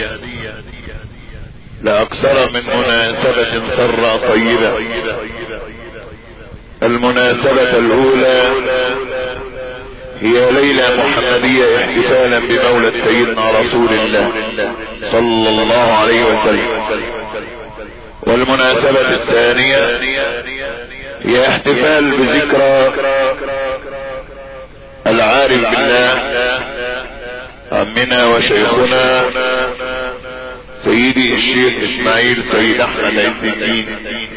لأكثر من مناسبة سرة طيبة المناسبة الأولى هي ليلة محمدية احتفالا بمولد سيدنا رسول الله صلى الله عليه وسلم والمناسبة الثانية هي احتفال بذكرى العارف بالله عمنا وشيخنا سيدي الشيخ اسماعيل سيد احمد عز الدين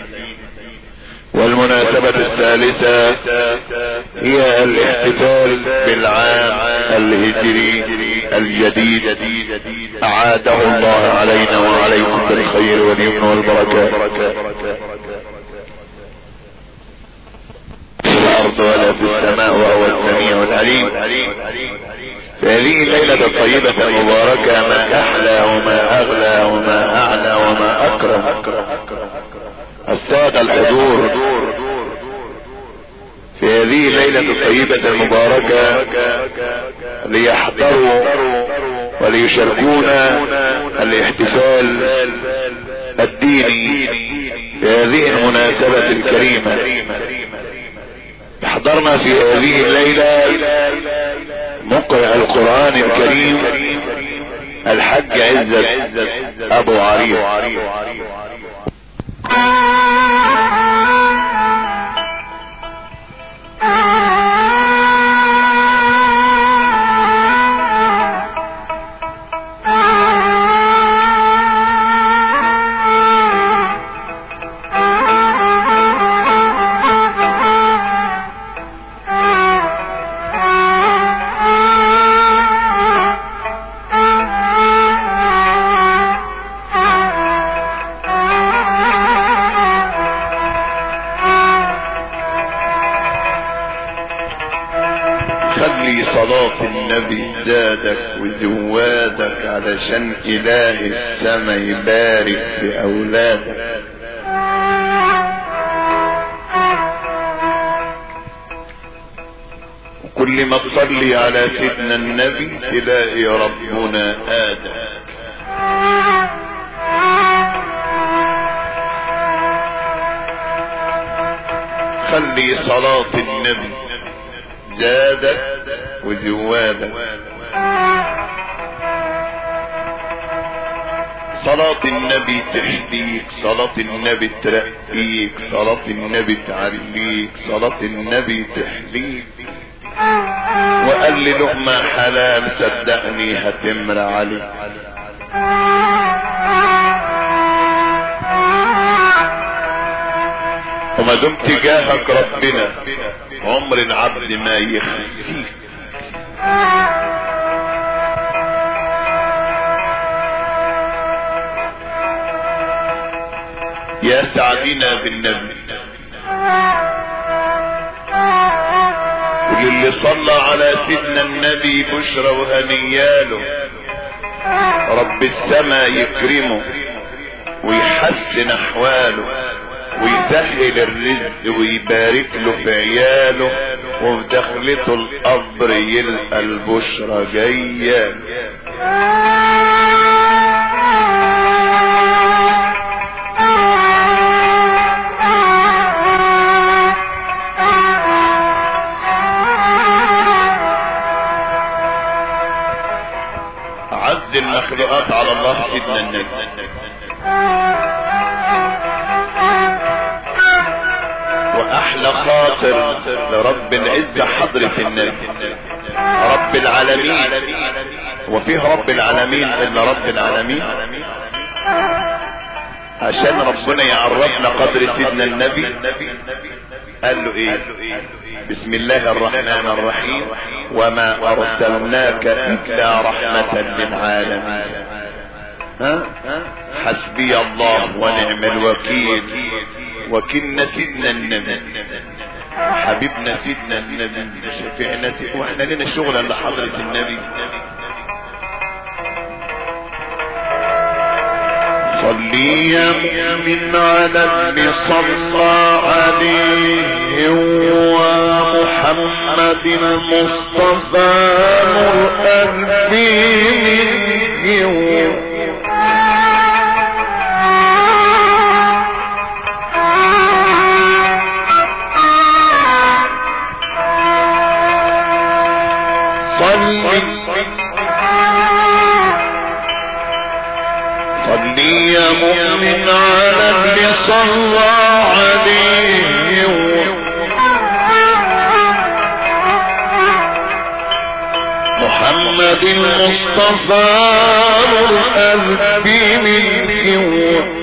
والمناسبة الثالثة هي الاحتفال بالعام الهجري الجديد اعاده الله علينا وعليكم بالخير واليمن والبركات في الارض ولا في السماء وهو السميع العليم فهذه الليلة الطيبة المباركة ما احلى وما اغلى وما اعلى وما اكرم السادة الحضور في هذه الليلة الطيبة المباركة ليحضروا وليشاركونا الاحتفال الديني في هذه المناسبة الكريمة احضرنا في هذه الليلة مقرع القرآن الكريم الحج عزت ابو عريض خلي صلاة النبي زادك وزوادك علشان اله السما يبارك في اولادك وكل ما تصلي على سيدنا النبي تلاقي ربنا ادم خلي صلاة النبي زادك وزوادك صلاة النبي تحديك صلاة النبي ترقيك صلاة النبي تعليك صلاة النبي تحليك وقال لي لقمة حلال صدقني هتمر عليك وما دمت جاهك ربنا عمر العبد ما يخزيك يا سعدنا بالنبي وللي صلى على سيدنا النبي بشرى وهنياله رب السما يكرمه ويحسن احواله ويسهل الرزق ويبارك له في عياله وفي دخلته القبر يلقى البشرى جايه عز المخلوقات على الله سيدنا النبي واحلى خاطر لرب العزة حضرة النبي رب العالمين وفيه رب العالمين الا رب العالمين عشان ربنا يعرفنا قدر سيدنا النبي قال له ايه بسم الله الرحمن الرحيم وما ارسلناك الا رحمة للعالمين ها حسبي الله ونعم الوكيل وكلنا سيدنا النبي حبيبنا سيدنا النبي شفيعنا سيدنا واحنا لنا شغل عند حضرة النبي صلي يا مؤمن على اللي صلى عليه ومحمد المصطفى نور قلبي من صلي صلي يا مؤمن على اللي صلى عليه محمد المصطفى نور قلبي منه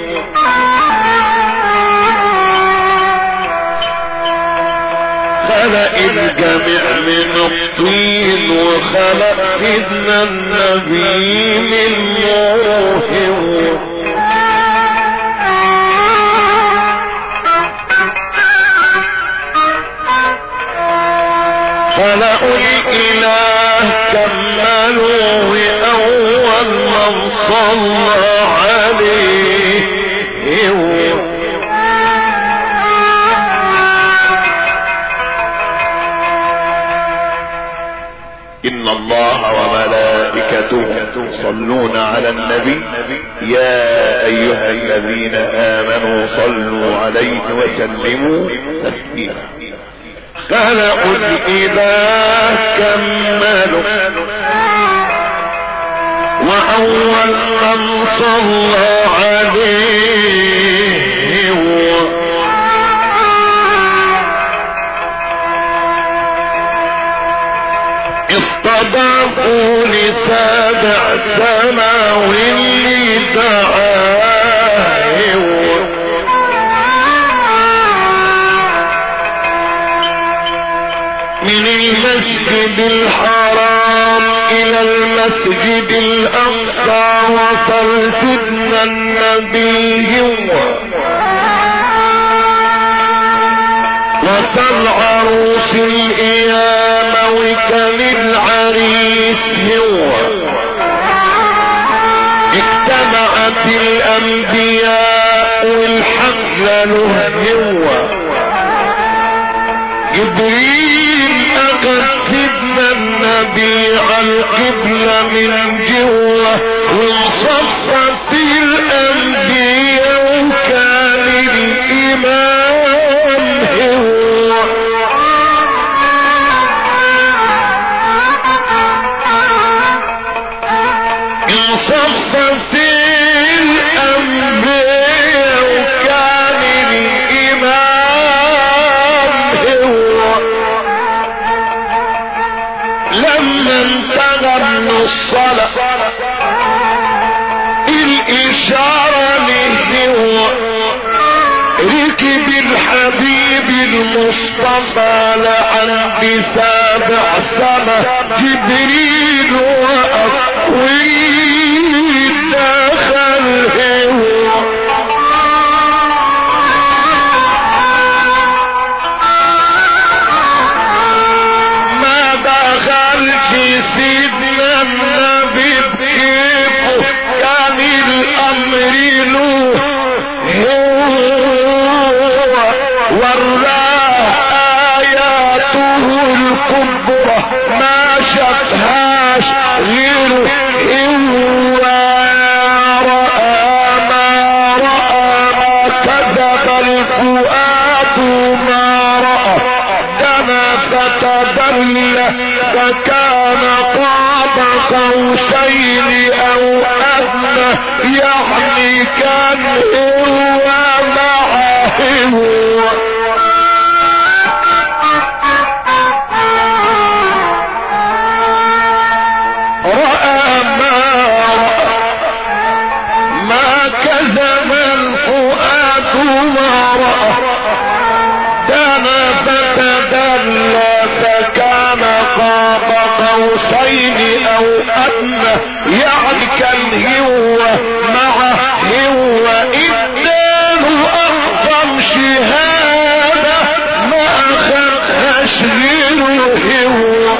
خلق الجميع من الطين وخلق سيدنا النبي من نوره خلقوا الإله كملوا أول من صلى عليه إن الله وملائكته يصلون على النبي يا أيها الذين آمنوا صلوا عليه وسلموا تسليما خلقوا الإله كملوا وأول من صلى عليه هو اصطدقوا لسابع سما واللي دعاه من المسجد الحرام الى المسجد الاقصى وصل سيدنا النبي وصل عروس القيامة وكان العريس هو اجتمعت الانبياء والحفلة له هو جبريل اخذ سيدنا النبي على القبلة من جوه وانصفت الانبياء وكان الامام هو انصفت الانبياء وكان الامام هو لما انتهى من الصلاة الاشارة لهو ركب الحبيب المصطفى لعند سابع سنة جبريل وقف ودخل هو ما دخلش سيدنا النبي بكيفه كان الامر له هو وراه اياته الكبرى ما شافهاش غيره هو رأى ما رأى ما كذب الفؤاد ما رأى دنا فتدلى فكان قاب قوسين او ادنى يعني كان هو معه هو رأى ما رأى ما كذب الفؤاد ما رأى دنا فتدلى فكان قاب قوسين او ادنى يعني كان هو معه هو اداله اعظم شهاده ما اخذهاش غيره هو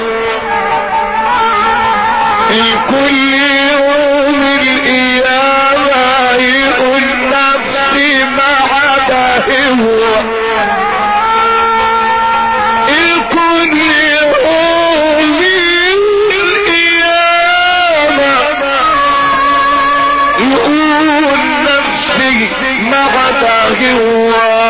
الكل يوم القيامة يقول نفسي ما عدا هو الكل يوم القيامة يقول نفسي ما غدا هو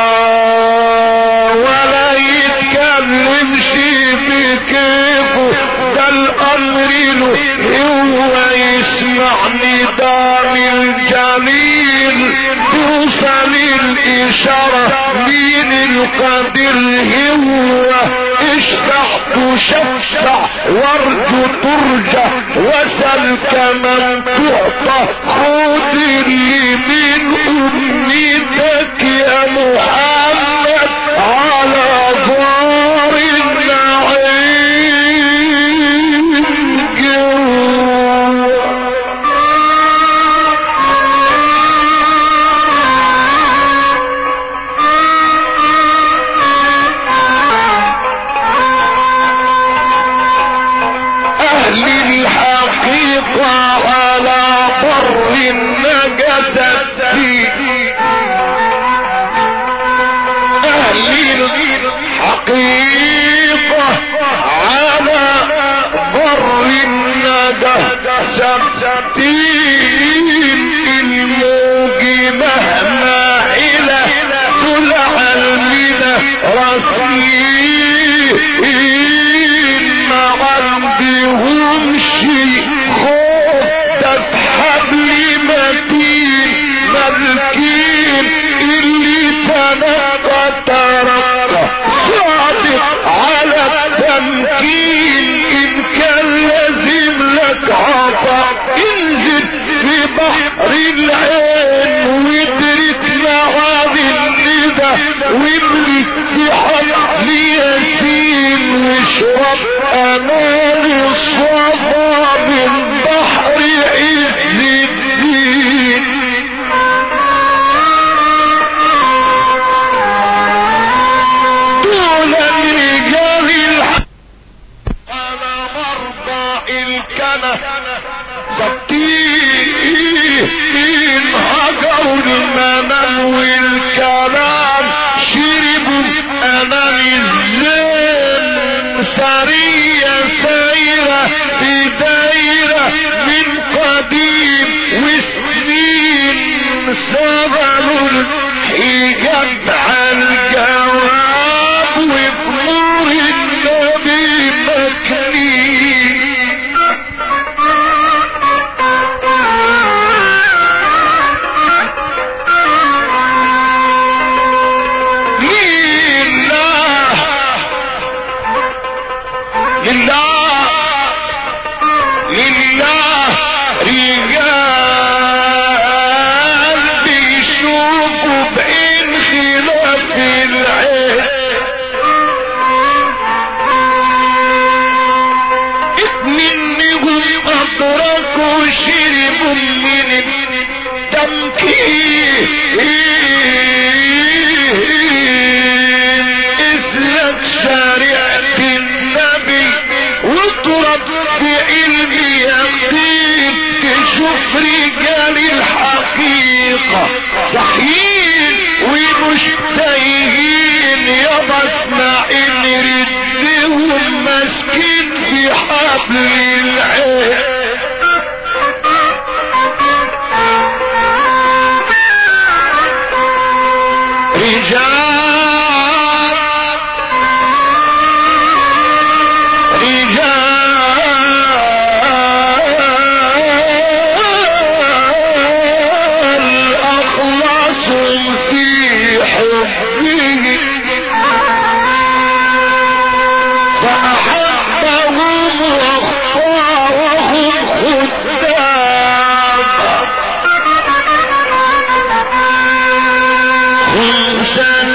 ولا يتكلمش بكيفه ده الامر له هو يسمعني دام الجليل توصل الاشاره مين القدر هو اشفع تشفع وارجو ترجى وسل كمن تعطى خذ اللي من امنيتك يا محمد على دار النعيم جوا اهل الحقيقة على بر النجدة اهل الحقيقة على بر النجدة الموج مهما إلى طلع المنى رصين ما عندهم شيء خوف ده في حبل متين ملكين اللي تنقى ترقى صادق على التمكين ان كان لازم لك عطاء انزل في بحر العين وادرك معاني الندى واملي في حبل ياسين واشرب امان الصفا من بحر عز الدين دول الرجال الحق على مرضى الكنى ستين هجروا المنام والكلام شربوا امام الزين سرية سايرة في دايرة من قديم وسنين سبلوا الحجاب على الجواب وبنور النبي مكنين لله لله لله رجال بيشوفوا بعين خلاف العين منهم أدركوا شربوا من التمكين اسلك شريعة النبي واضرب بعلم يقين تشوف رجال الحقيقة صحيين ومش تايهين يا بسمع ان ردهم ماسكين في حبل العين رجال رجال أخلص في حبه فأحبهم واختارهم خدام خمسا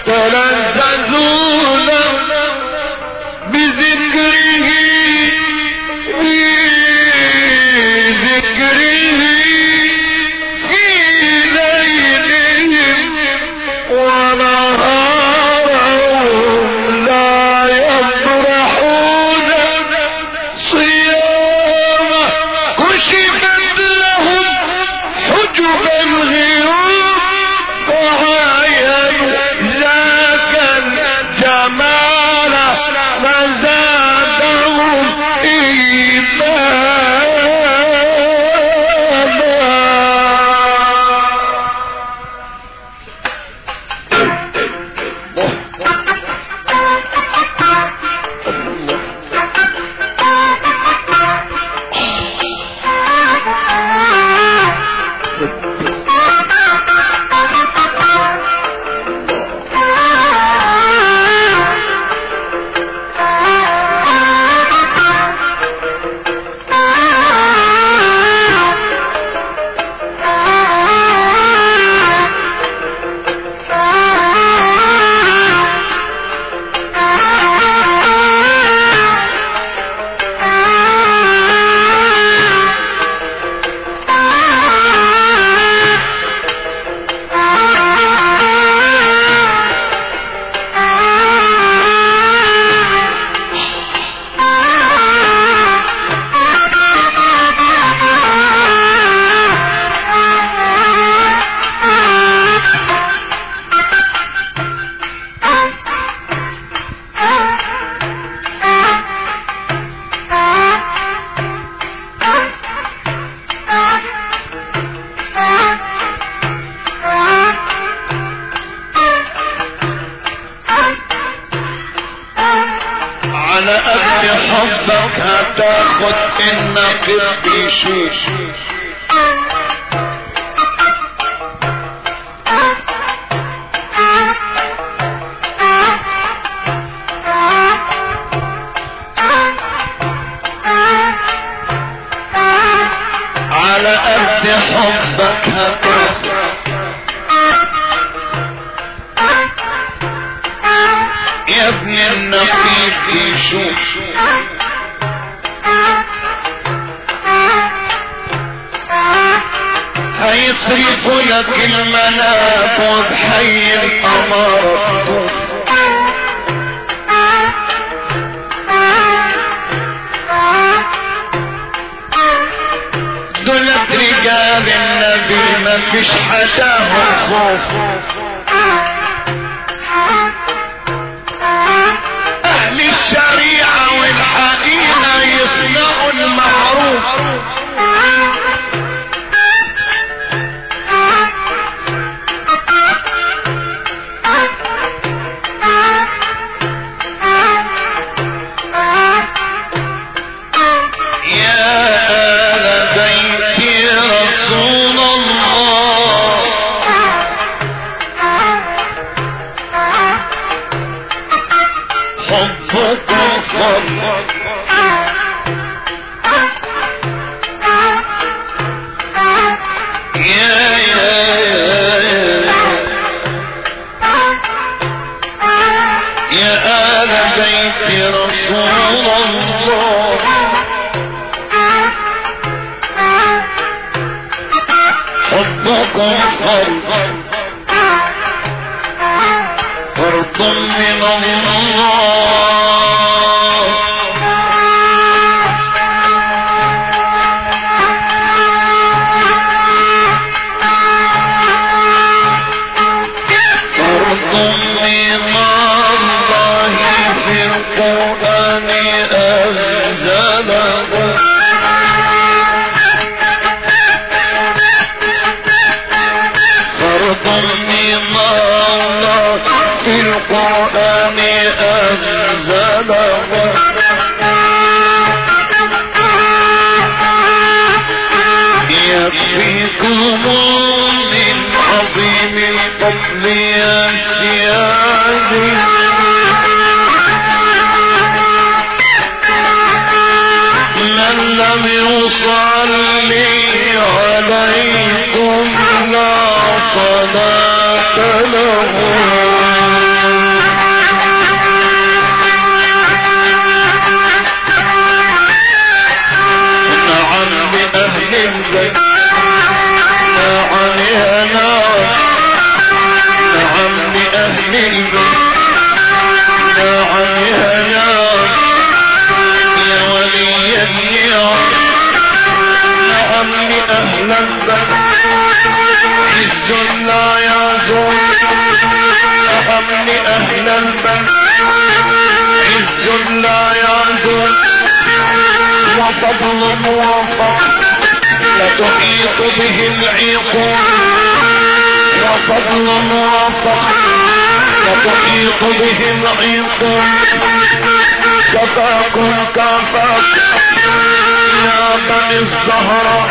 يتلذذون بذكره بذكره في ليلهم ونهارهم لا يفرحون صيامه كشفت لهم حجب الغيوب فعاينوا ذاك الجمال فزادهم إيمانا على قد حبك هتاخد انك بيشوش على قد حبك هتاخد يا ابن النقيب يشوف هيصرفوا لك المناب وبحي القمر دولت رجال النبي ما فيش حداهم خوف اهل الشريعة والحقيقة يصنعوا المعروف يا آل بيت رسول الله حبكم فضل يا يا يا يا آل بيت رسول الله حبكم فرض فرض من الله فرض من الله في القرآن أنزله فرض من الله في القرآن أنزله يكفيكم من عظيم الفضل يا سيادي من لم يصلي عليكم لا صلاة له إلى البر عز لا يعزو وفضل موفق لتحيط به العقول وفضل موفق لتحيط به العقول كفاكم كفاكم يا بني الزهراء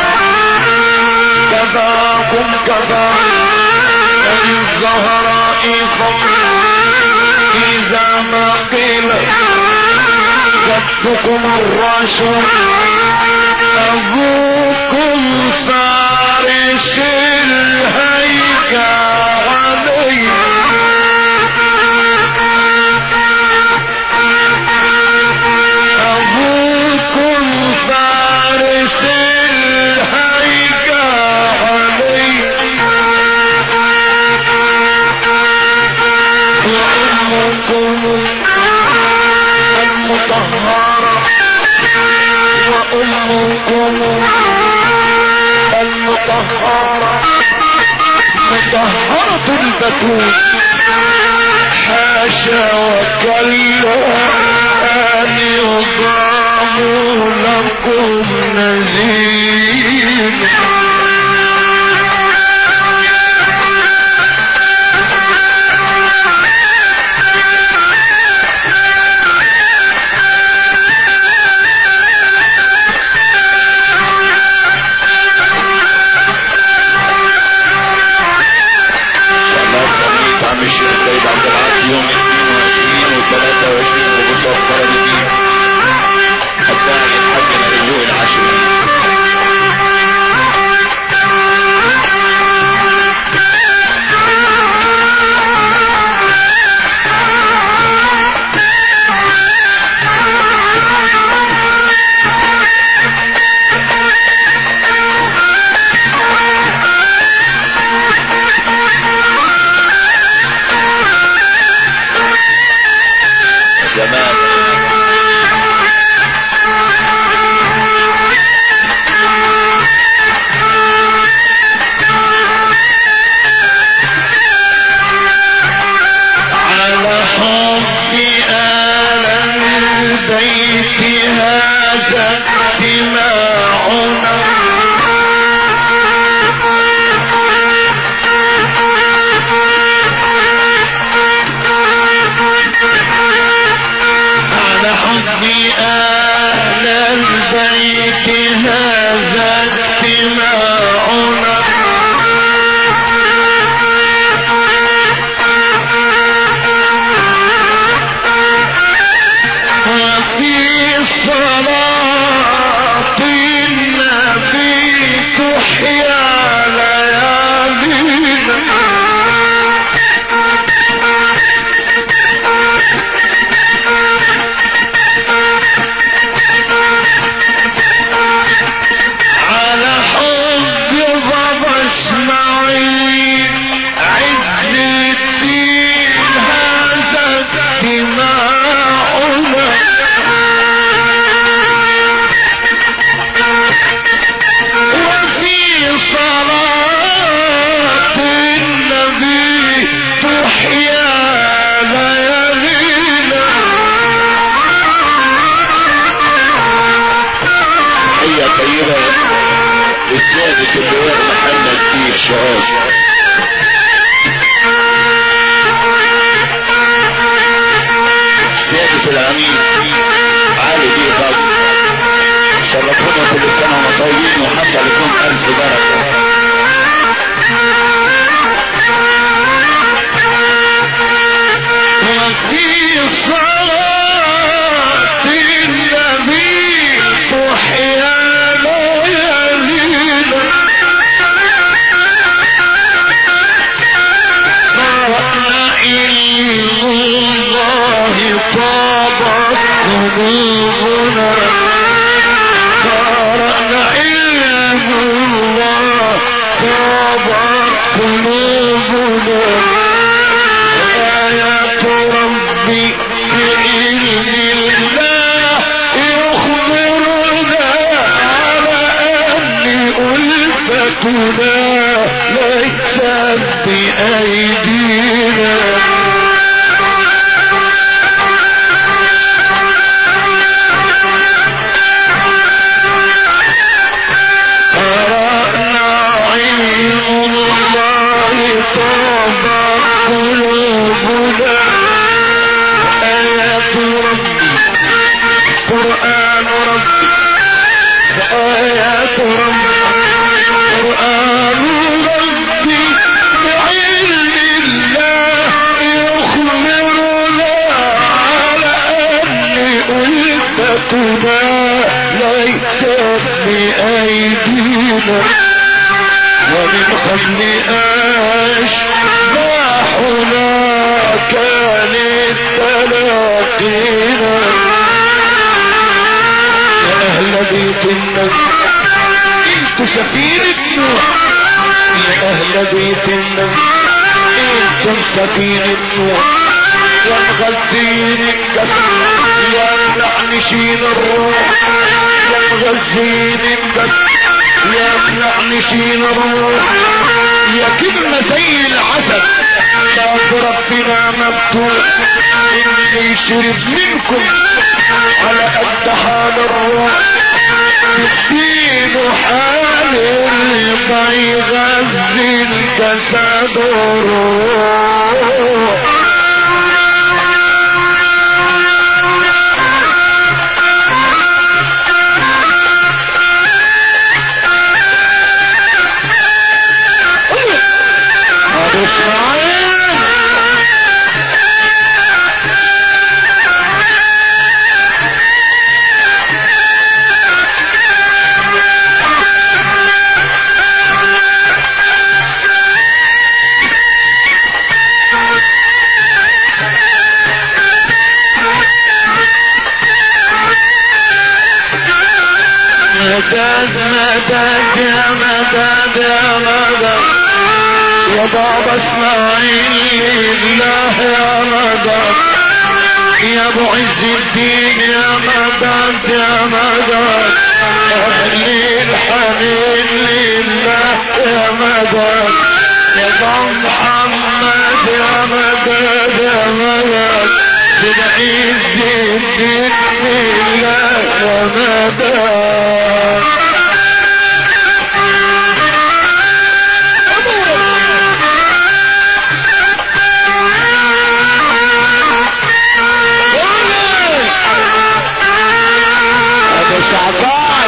كفاكم كفاكم بني الزهراء فضل إذا ما قيل جدكم الرسول أبوكم فارس الهيكل عليه أبوكم فارس الهيكل عليه وأمكم المطهرة وأمكم المطهرة مطهرة البتول حاشا وكلا أن يضام لكم نذير صلاة صليت عم الشيخ سيد عبد العاطي يوم 22 و 23 ببصر فرد الداعي الحق لرجوع العشرين جمال على حب آل البيت هذا اجتماعنا على حب آل البيت هذا اجتماعنا وفي صلاة النبي تحيا ليالينا على حب بابا اسماعيل عز الدين هذا اجتماعنا وفي صلاة النبي تحيا ليالينا تحية طيبة للسادة اللواء محمد فيه شعاب سيادة العميد علي بيه ضب شرفونا كل سنة وهم طيبين وحصل لكم ألف بركة وفي صلاة النبي تحيا ليالينا غيث النبي انتم سفينة نوح يا مغذين الجسد يا منعنشين الروح يا مغذين الجسد يا منعنشين الروح يا كلمة زي العسل باب ربنا مفتوح اللي يشرب منكم على قد حال الروح الدين حال اللي يغذي الجسد والروح أبو إسماعيل مدد مدد يا مدد يا مدد يا بابا اسماعيل لله يا مدد يا ابو عز الدين يا مدد يا مدد اهلي الحنين لله يا مدد يا ابو محمد يا مدد يا مدد بن عز الدين لله يا مدد ابو شعبان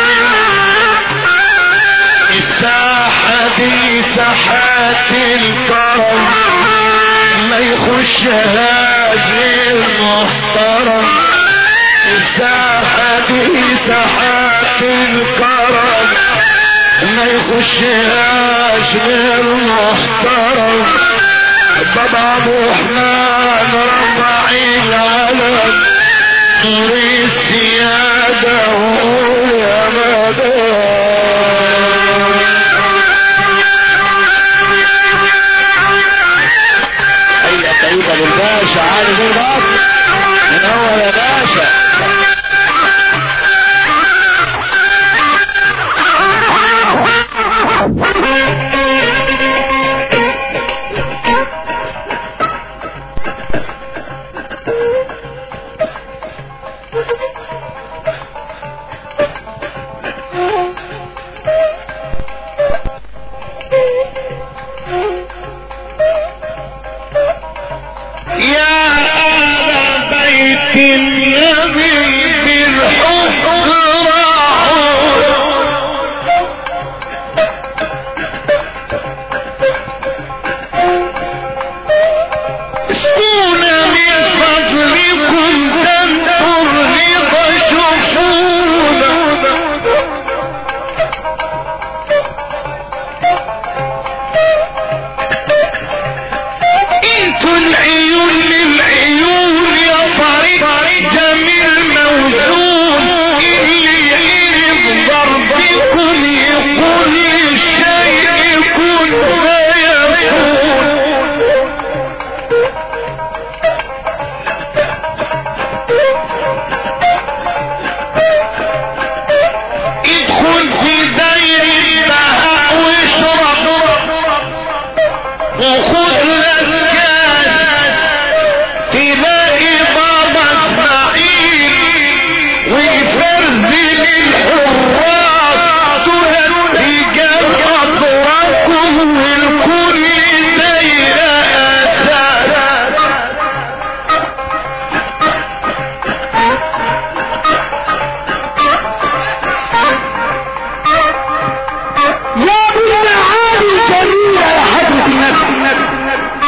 الساحة دي ساحات الكرم ما يخشهاش غير محترم الساحة دي ساحات الكرم ما يخشهاش غير محترم بابا محمد رفع العلم نور السيادة يا هيا طيبة للباشا عالي بالبط من هو يا باشا يا أهل بيت النبي بالحب راحوا اسقونا من فضلكم تنطر رضا شفونا انتوا العيون للعيون يا طريق جميل موزون اللي يعرف ضربكم يقول الشيء يكون فيكون ادخل في داير البهاء واشرب وخذ لك كاس تلاقي بابا اسماعيل ويفرزل الحراس رجال اطراكم والكل داير اساس يا ابن عالي جميلة يا حضرة النبي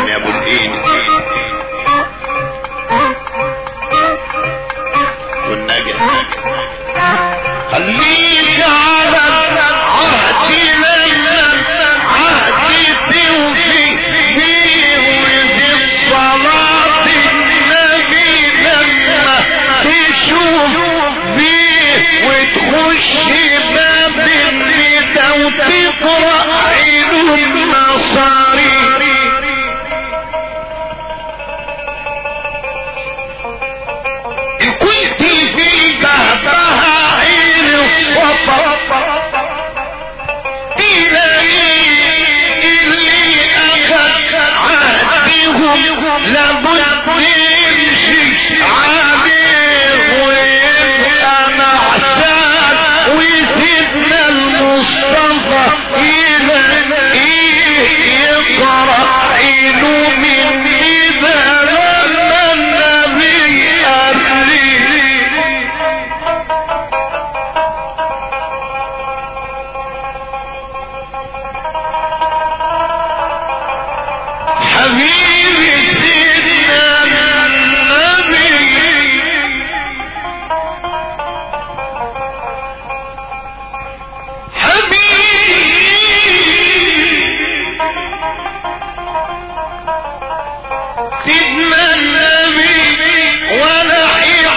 يعني يا ابو الايد والنجح خليك على عهدي لما عهدي توفي فيه وفي صلاة النبي لما تشوف بيه وتخش باب الندى وتقرأ علوم مصاري إن كنت في جهدها عين الصفا إلهي اللي أخذ عهدهم لابد يمشي عليه ويبقى محسان وسيدنا المصطفى إلهي يقرأ علوم الندى لما النبي قبلي حبيبي سيدنا النبي حبيبي سيدنا النبي وانا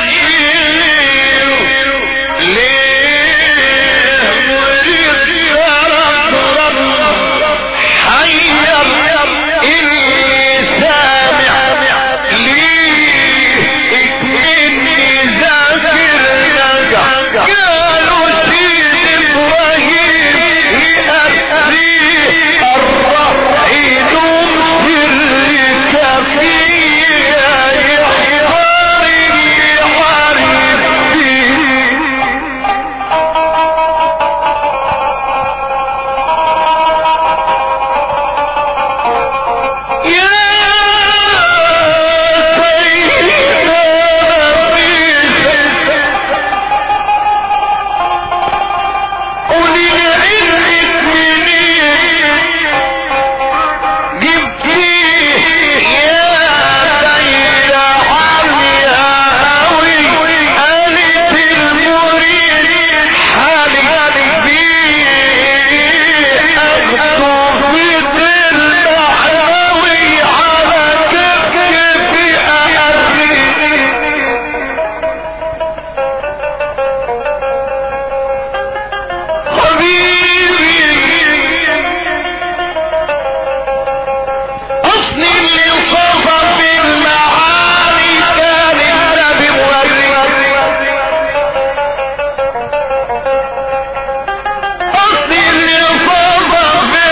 ليه ورد يا رب رب حير اللي سامع ليه اكمني ذاكر نجح قالوا سيد ابراهيم يأتيه الرحيل سرك فيها يحضر يحارب فيه يا سيدنا قولي لعلمك منين جبتيه يا سيد حاليا قوي قالت المريد حالي بيه اخطف المحلوي على كفكفي اقري حبيبي اصل اللي صفى في المعاني كان النبي موري اصل اللي صفى في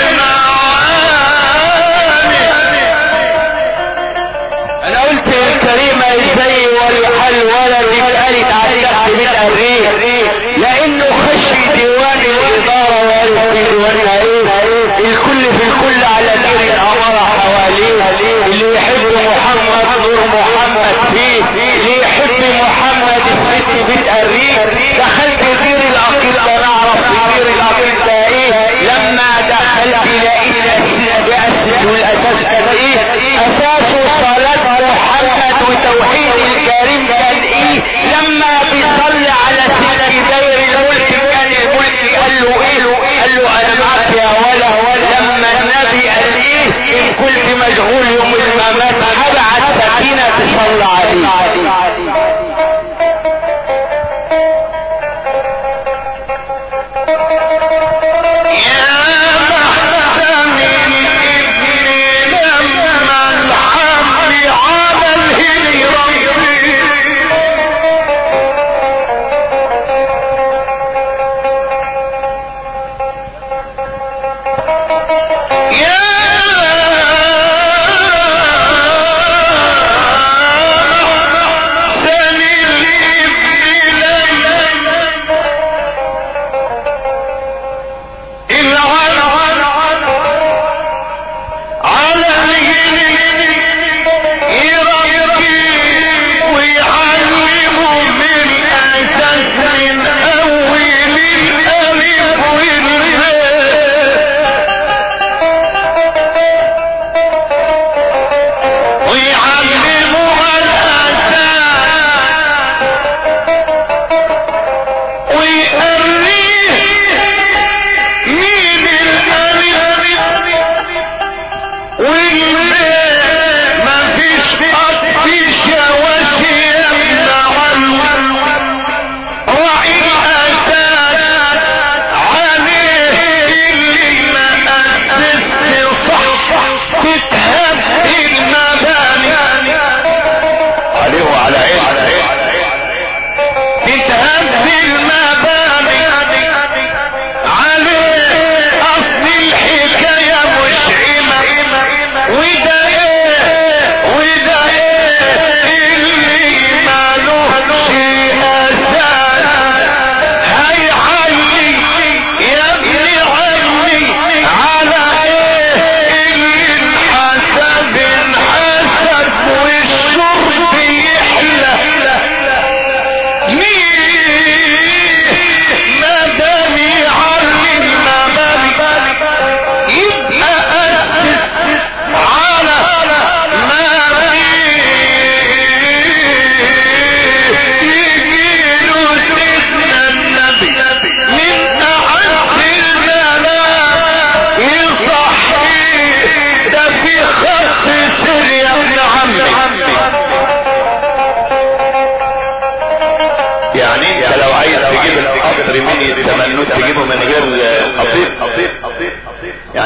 المعاني انا قلت الكريمة ازاي والحل ولدي قالت على تحت بيت الريح لانه خش ديوان الادارة وقال في ديوانها ايه الكل في الكل على دين الامارة حواليه اللي يحب محمد نور محمد فيه اللي يحب محمد الست بيت الريح دخلت دير الاقيل ده نعرف دير الاقيل ده ايه لما دخلت لقيت الست اسس والاساس كان ايه اساسه صلاة محمد وتوحيد الكريم كان ايه لما بيصلي على ست داير الملك كان الملك قال له ايه قال له انا معك يا ولا لما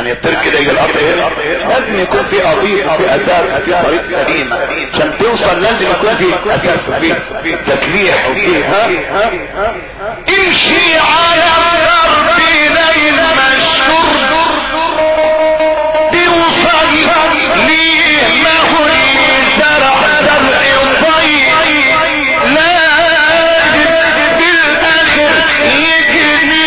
يعني يطير كده يجي الارض هنا لازم يكون في قضية في اساس في طريق سليمة عشان توصل لازم يكون في اساس وفي تسليح وفي ها امشي على درب ليل مشهور توصل ليه ما هو زرع زرع طيب لازم بالاخر يجري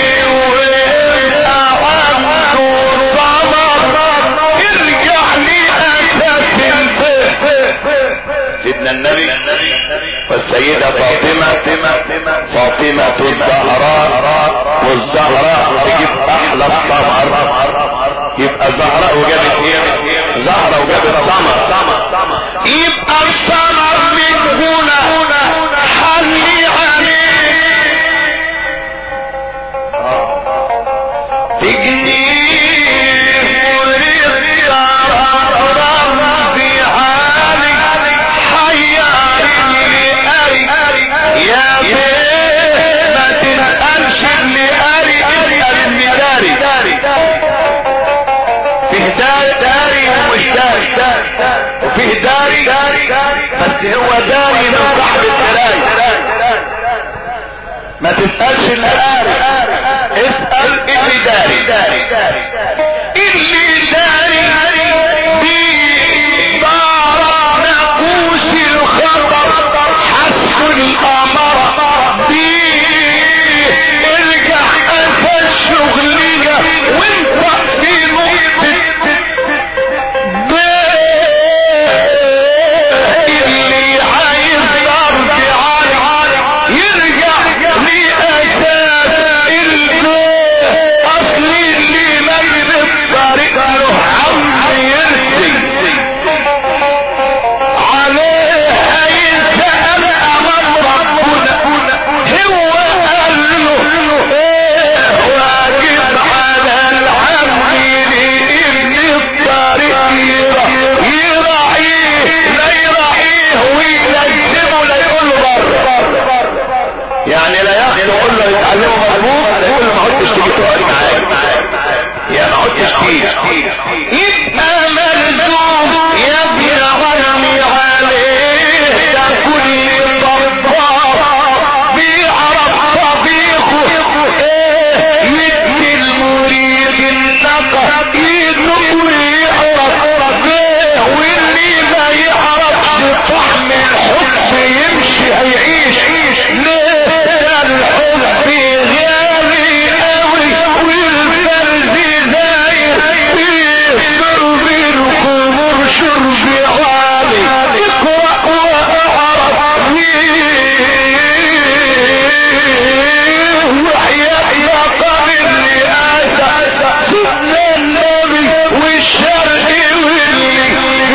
ويبقى عنده ثمر ارجع لاساس البيت سيدنا النبي والسيدة فاطمة فاطمة الزهراء والزهراء تجيب احلى الثمر يبقى زهراء وجابت ايه زهرة وجابت ثمر يبقى الثمر من هنا حلي عليه تجنيه ورزق ربي حالي حيرني أري يا بيه ما تسألش اللي أري اسأل المداري فيه داري داري ومش داري وفيه داري بس هو داري من صاحب الدراي ما تسألش اللي قاري اسأل اللي داري اللي داري دي ضارب ناقوس الخطر حسب القمر دي ارجع اساس شغلية وانت في نقطة اللي عايز يرجع يرجع لأساس البيت أصل اللي ما الطريق له عم يرسي عليه هيسأل أمام ربنا هو قال له ايه واجب على العميل ابن الطريق يراعيه لا يراعيه ويلزمه لا يقول له بره يعني لا ياخد يقول له يتعلمه مظبوط يقول له ما عدتش تيجي تقعد معايا يا ما عدتش تيجي يبقى ملزوم يا ابن غنمي عليه ده كل ضباب بيعرف طبيخه ايه يدي المريد النقى يدنق ويعرف ايه واللي ما يعرفش طعم الحب يمشي هيعيش ليه ده الحب غالي قوي والفرز داير فيه شرب الخمر شرب عالي اقرأ واعرف فيه وحياة مقام الرئاسة سيدنا النبي والشرق واللي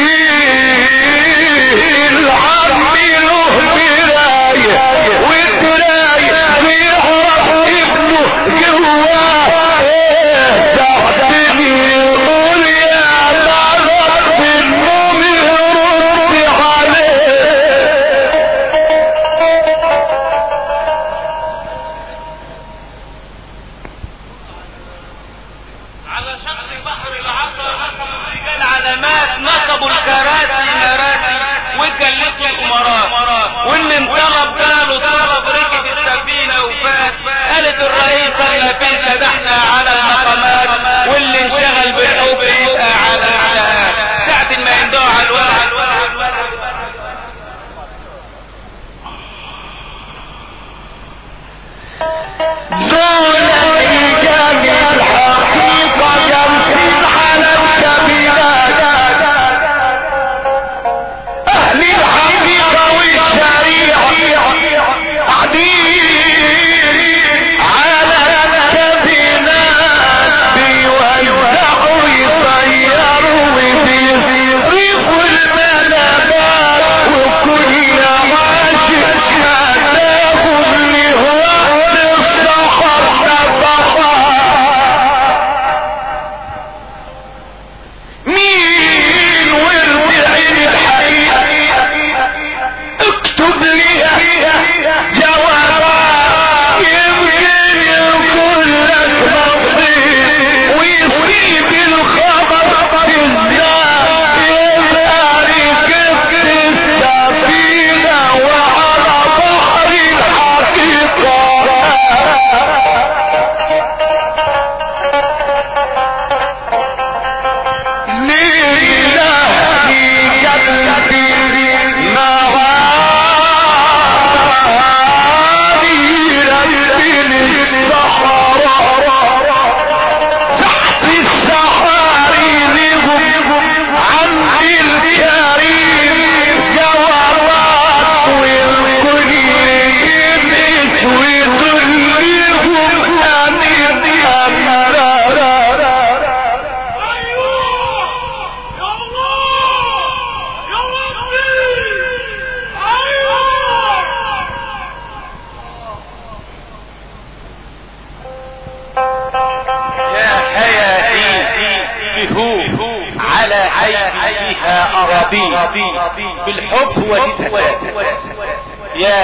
العم له دراية والدراية بيعرف ابنه جواه ايه تحتني يقول يا مرض النوم يرد عليه على شط بحر العصر رسموا رجال علامات نصبوا الكراسي مراسي وكلفوا الامراء واللي انطلب باله طلب ركب السفينه وفات قالت الرئيسه النفيسه ده احنا على المقامات واللي انشغل بالحب يبقى على العلاقات ساعة ما يندوع على الولد دون إيجاد الحقيقة يمثل على الكبيرات أهل الحقيقة والشريعة قاعدين على الكبيرات بيوزعوا حيها أرابي بالحب ودي يا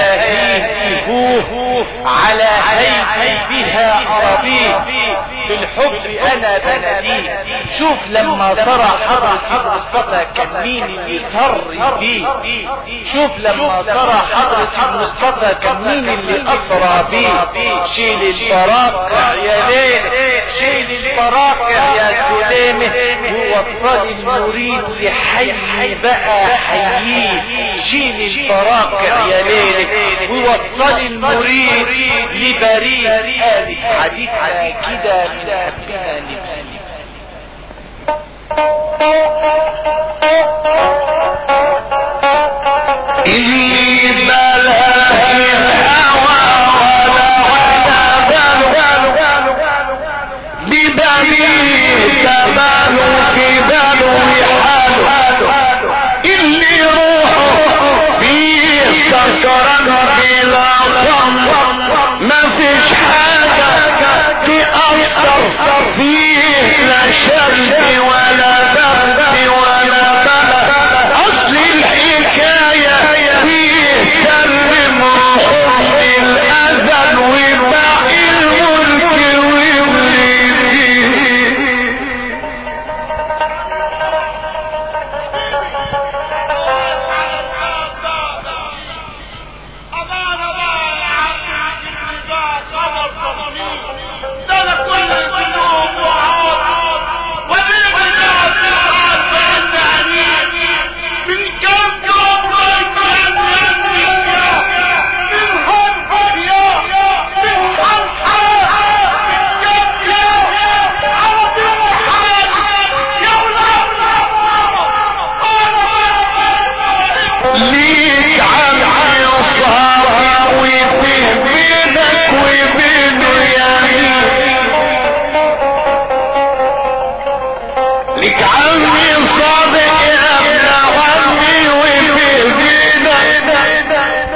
هيهيه على هيهي بها أرابي بالحب أنا بناديه شوف لما ترى حضرة المصطفى كان مين اللي صر بيه شوف لما ترى حضرة المصطفى كان مين اللي أسرى بيه شيل البراقع يا ليل شيل البراقع يا سليمة ووصل المريد لحي بقى حييه شيل البراقع يا ليل ووصل المريد لبريد آل حديثنا كده من حبنا نبالي إني بلاغ الهوى ولا ولا ببني تبال في بلو حال إني روح فيه سكرا بلا خمر ما فيش حاجة تأثر فيه لا شرب ولا برد ولا بلد أصل الحكاية فيه سلم حب الأذى وباقي الملك ويولي فيه ليك عمي صار وفيه بينك وبينه يمين لك عمي صادق يا ابن عمي وفيه بينك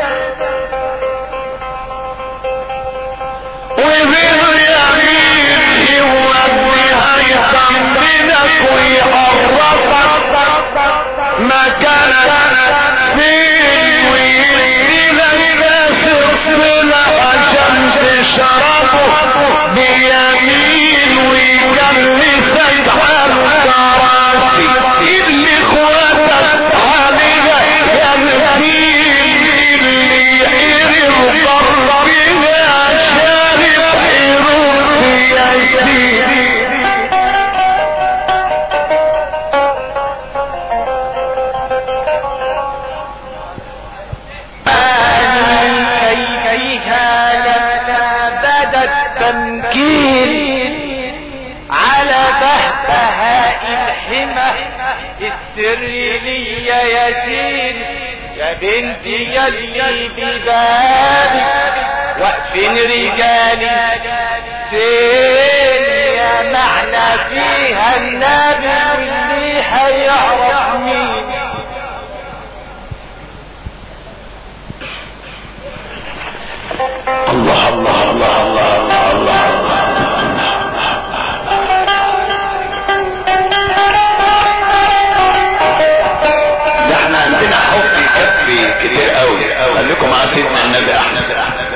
وبينه يمين هو هيثم بينك ويعرفك مكانك فين ويديلك سفلة عشان تشربه بيمين ويجلسك على الكراسي اللي اخواتك عليها يا مسكين اللي يحرم ضربها شارب حروف يديه كيفها لنا بدا التمكين على بهبهاء الحمى السر لي يا ياسين يا بنتي يلي ببابك واقفين رجالي سين يا معنى فيها النبي واللي هيعرف مين الله الله الله الله الله الله الله ده احنا عندنا حب يكفي كتير قوي خليكم مع سيدنا النبي احمد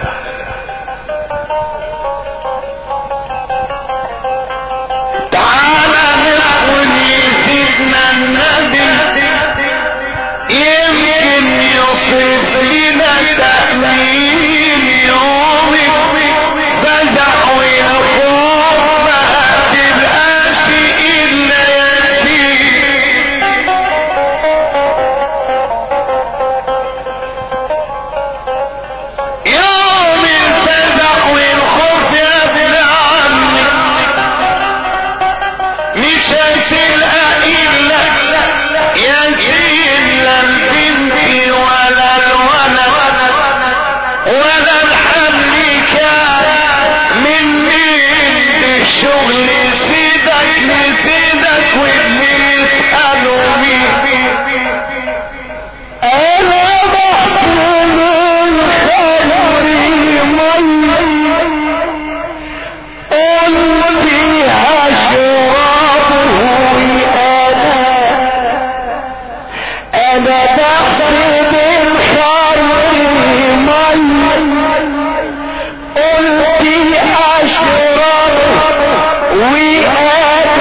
تعالى ندخل سيدنا النبي يمكن يصف لنا تأمين يومك فدع ويخوف ما تبقاش إلا يتيم فتحت بالخرق مي قلت اشرب وانام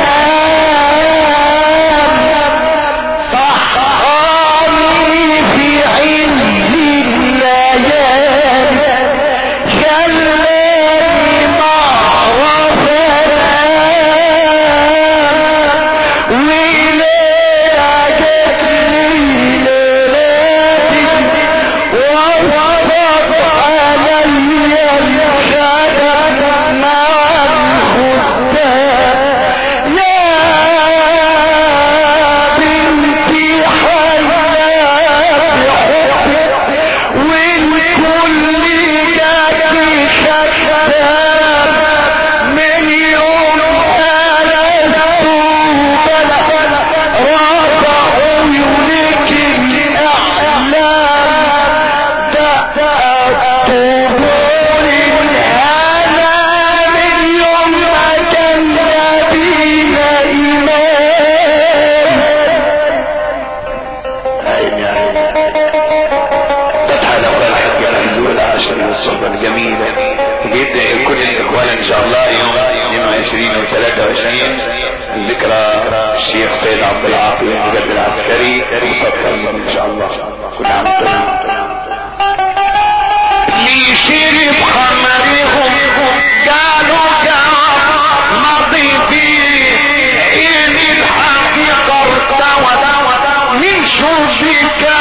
صحاني في عز الليالي خلاني معرف انام وليلة جت لي ليلاتي ووصلت علي الشدد مع الخدام يا بنتي حياة بحبك والكل جاك خدام من يوم ألست بلا رفع عيونك الأحلام دقت طبول الهنا من يوم ما كان نبينا إمام عين يا عين فتح له فرحة يا منزول عشر الصحبة الجميلة وبيبدأ كل الإخوان إن شاء الله يوم 22 و 23 ذكرى الشيخ سيد عبد العاطي المجد العسكري مصدق إن شاء الله كل عام وأنتم طيبين اللي شرب خمرهم قالوا جاب مضي فيه إن الحقيقة ارتوت من شوفك